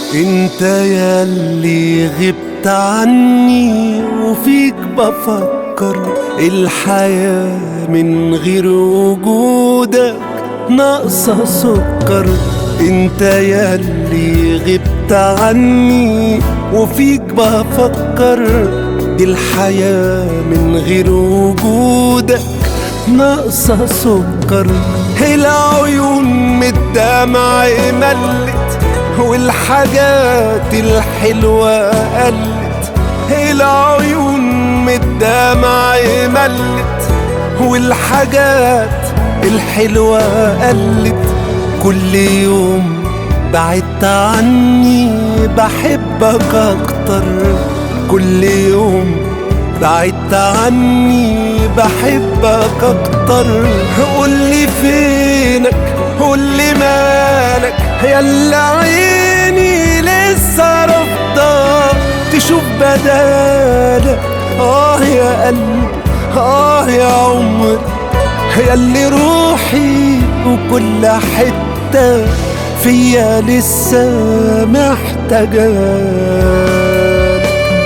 انت ياللي غبت عني وفيك بفكر الحياة من غير وجودك ناقصة سكر انت ياللي غبت عني وفيك بفكر دي الحياة من غير وجودك ناقصة سكر العيون من الدمع ملت والحاجات الحلوة قلت العيون من الدمع ملت والحاجات الحلوة قلت كل يوم بعدت عني بحبك اكتر كل يوم بعدت عني بحبك اكتر قولي فينك قولي مالك يلا عيني لسه رافضة تشوف بدالك اه يا قلبي اه يا عمري ياللي روحي وكل حتة فيا لسه محتاجاك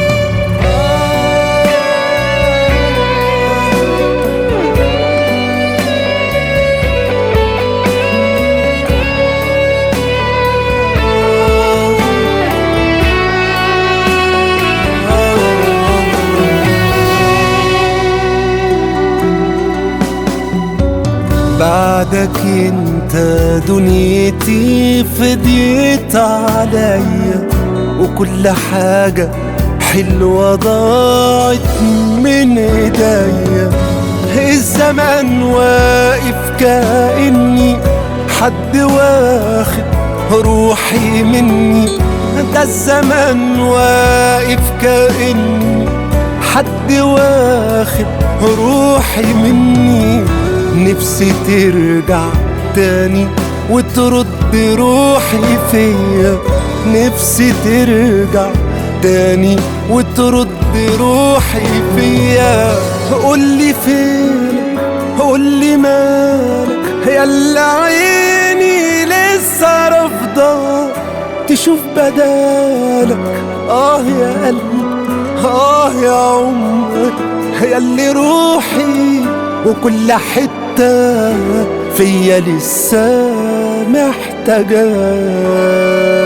بعدك انت دنيتي فديت عليا وكل حاجة حلوة ضاعت من ايديا الزمن واقف كأني حد واخد روحي مني ده الزمن واقف كأني حد واخد روحي مني نفسي ترجع تاني وترد روحي فيا نفسي ترجع تاني وترد روحي فيا قولي فين قولي مالك يلا عيني لسه رافضة تشوف بدالك اه يا قلبي اه يا عمري ياللي روحي وكل حتة فيا لسه محتاجاك